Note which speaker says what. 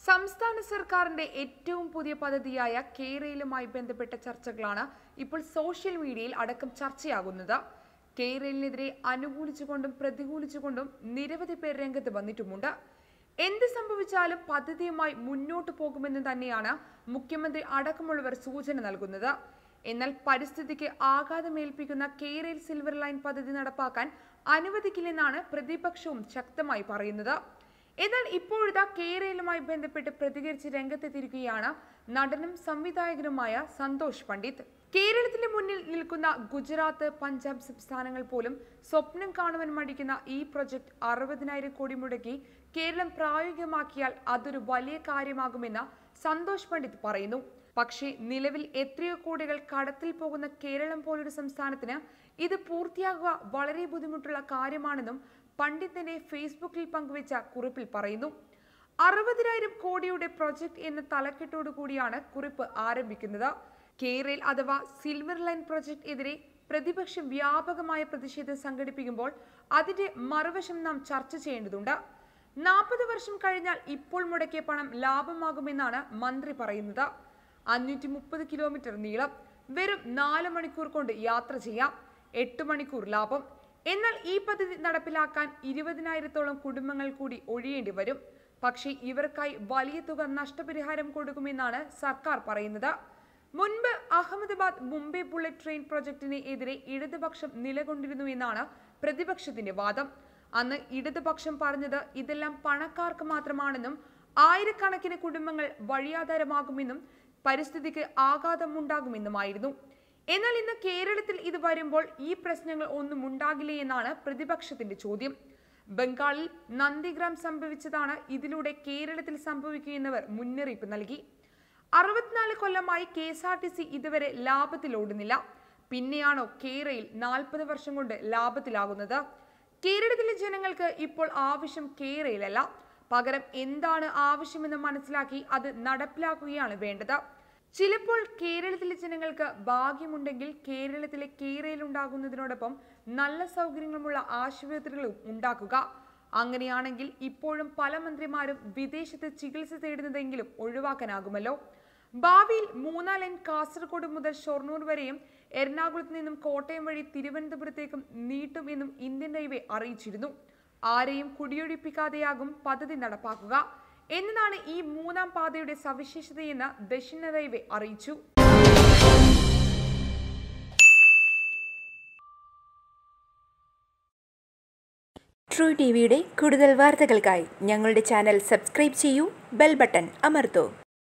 Speaker 1: സംസ്ഥാന സർക്കാരിന്റെ ഏറ്റവും പുതിയ പദ്ധതിയായ കേരളയിലുമായി ബന്ധപ്പെട്ട ചർച്ചകളാണ് ഇപ്പോൾ സോഷ്യൽ മീഡിയയിൽ അടക്കം ചർച്ചയാകുന്നത് കേരളിനെതിരെ അനുകൂലിച്ചുകൊണ്ടും പ്രതികൂലിച്ചുകൊണ്ടും നിരവധി പേർ രംഗത്ത് വന്നിട്ടുമുണ്ട് എന്ത് സംഭവിച്ചാലും പദ്ധതിയുമായി മുന്നോട്ടു പോകുമെന്ന് തന്നെയാണ് മുഖ്യമന്ത്രി അടക്കമുള്ളവർ സൂചന നൽകുന്നത് എന്നാൽ പരിസ്ഥിതിക്ക് ആഘാതമേൽപ്പിക്കുന്ന കേരൾ സിൽവർ ലൈൻ പദ്ധതി നടപ്പാക്കാൻ അനുവദിക്കില്ലെന്നാണ് പ്രതിപക്ഷവും ശക്തമായി പറയുന്നത് എന്നാൽ ഇപ്പോഴിതാ കേരളവുമായി ബന്ധപ്പെട്ട് പ്രതികരിച്ച് രംഗത്തെത്തിയിരിക്കുകയാണ് നടനും സംവിധായകനുമായ സന്തോഷ് പണ്ഡിറ്റ് കേരളത്തിന്റെ മുന്നിൽ നിൽക്കുന്ന ഗുജറാത്ത് പഞ്ചാബ് സംസ്ഥാനങ്ങൾ പോലും സ്വപ്നം കാണുവാൻ മടിക്കുന്ന ഈ പ്രൊജക്ട് അറുപതിനായിരം കോടി മുടക്കി കേരളം പ്രായോഗികമാക്കിയാൽ അതൊരു വലിയ കാര്യമാകുമെന്ന് സന്തോഷ് പണ്ഡിറ്റ് പറയുന്നു പക്ഷേ നിലവിൽ എത്രയോ കോടികൾ കടത്തിൽ പോകുന്ന കേരളം പോലൊരു സംസ്ഥാനത്തിന് ഇത് പൂർത്തിയാകുക വളരെ ബുദ്ധിമുട്ടുള്ള കാര്യമാണെന്നും പണ്ഡിറ്റിന്റെ ഫേസ്ബുക്കിൽ പങ്കുവച്ച കുറിപ്പിൽ പറയുന്നു അറുപതിനായിരം കോടിയുടെ പ്രൊജക്ട് എന്ന തലക്കെട്ടോടു കൂടിയാണ് കുറിപ്പ് ആരംഭിക്കുന്നത് കേരള അഥവാ സിൽവർ ലൈൻ പ്രൊജക്ട് എതിരെ പ്രതിപക്ഷം വ്യാപകമായ പ്രതിഷേധം സംഘടിപ്പിക്കുമ്പോൾ അതിന്റെ മറുവശം നാം ചർച്ച ചെയ്യേണ്ടതുണ്ട് നാൽപ്പത് വർഷം കഴിഞ്ഞാൽ ഇപ്പോൾ മുടക്കിയ പണം ലാഭമാകുമെന്നാണ് മന്ത്രി പറയുന്നത് അഞ്ഞൂറ്റി മുപ്പത് കിലോമീറ്റർ നീളം വെറും നാല് മണിക്കൂർ കൊണ്ട് യാത്ര ചെയ്യാം എട്ട് മണിക്കൂർ ലാഭം എന്നാൽ ഈ പദ്ധതി നടപ്പിലാക്കാൻ ഇരുപതിനായിരത്തോളം കുടുംബങ്ങൾ കൂടി ഒഴിയേണ്ടി വരും പക്ഷേ ഇവർക്കായി വലിയ തുക നഷ്ടപരിഹാരം കൊടുക്കുമെന്നാണ് സർക്കാർ പറയുന്നത് മുൻപ് അഹമ്മദാബാദ് മുംബൈ ബുള്ളറ്റ് ട്രെയിൻ പ്രൊജക്ടിന് എതിരെ ഇടതുപക്ഷം നിലകൊണ്ടിരുന്നു എന്നാണ് പ്രതിപക്ഷത്തിന്റെ വാദം അന്ന് ഇടതുപക്ഷം പറഞ്ഞത് ഇതെല്ലാം പണക്കാർക്ക് മാത്രമാണെന്നും ആയിരക്കണക്കിന് കുടുംബങ്ങൾ വഴിയാധാരമാകുമെന്നും പരിസ്ഥിതിക്ക് ആഘാതമുണ്ടാകുമെന്നുമായിരുന്നു എന്നാൽ ഇന്ന് കേരളത്തിൽ ഇത് വരുമ്പോൾ ഈ പ്രശ്നങ്ങൾ ഒന്നും ഉണ്ടാകില്ലേ എന്നാണ് പ്രതിപക്ഷത്തിന്റെ ചോദ്യം ബംഗാളിൽ നന്ദിഗ്രാം സംഭവിച്ചതാണ് ഇതിലൂടെ കേരളത്തിൽ സംഭവിക്കുകയെന്നവർ മുന്നറിയിപ്പ് നൽകി അറുപത്തിനാല് കൊല്ലമായി K S R T C ഇതുവരെ ലാഭത്തിലോടുന്നില്ല പിന്നെയാണോ കേരളയിൽ നാൽപ്പത് വർഷം കൊണ്ട് ലാഭത്തിലാകുന്നത് കേരളത്തിലെ ജനങ്ങൾക്ക് ഇപ്പോൾ ആവശ്യം കേരളയിലല്ല പകരം എന്താണ് ആവശ്യമെന്ന് മനസ്സിലാക്കി അത് നടപ്പിലാക്കുകയാണ് വേണ്ടത് ചിലപ്പോൾ കേരളത്തിലെ ജനങ്ങൾക്ക് ഭാഗ്യമുണ്ടെങ്കിൽ കേരളത്തിലെ കേരയിൽ ഉണ്ടാകുന്നതിനോടൊപ്പം നല്ല സൗകര്യങ്ങളുമുള്ള ആശുപത്രികളും ഉണ്ടാക്കുക അങ്ങനെയാണെങ്കിൽ ഇപ്പോഴും പല മന്ത്രിമാരും വിദേശത്ത് ചികിത്സ തേടുന്നതെങ്കിലും ഒഴിവാക്കാനാകുമല്ലോ ഭാവിയിൽ മൂന്നാം ലൈൻ കാസർഗോഡ് മുതൽ ഷൊർണൂർ വരെയും എറണാകുളത്ത് നിന്നും കോട്ടയം വഴി തിരുവനന്തപുരത്തേക്കും നീട്ടുമെന്നും ഇന്ത്യൻ റെയിൽവേ അറിയിച്ചിരുന്നു ആരെയും കുടിയൊഴിപ്പിക്കാതെയാകും പദ്ധതി നടപ്പാക്കുക എന്നതാണ് ഈ മൂന്നാം പാതയുടെ സവിശേഷതയെന്ന് ദക്ഷിണ റെയിൽവേ അറിയിച്ചു
Speaker 2: ട്രൂ ടി വിയുടെ കൂടുതൽ വാർത്തകൾക്കായി ഞങ്ങളുടെ ചാനൽ സബ്സ്ക്രൈബ് ചെയ്യൂ ബെൽ ബട്ടൺ അമർത്തൂ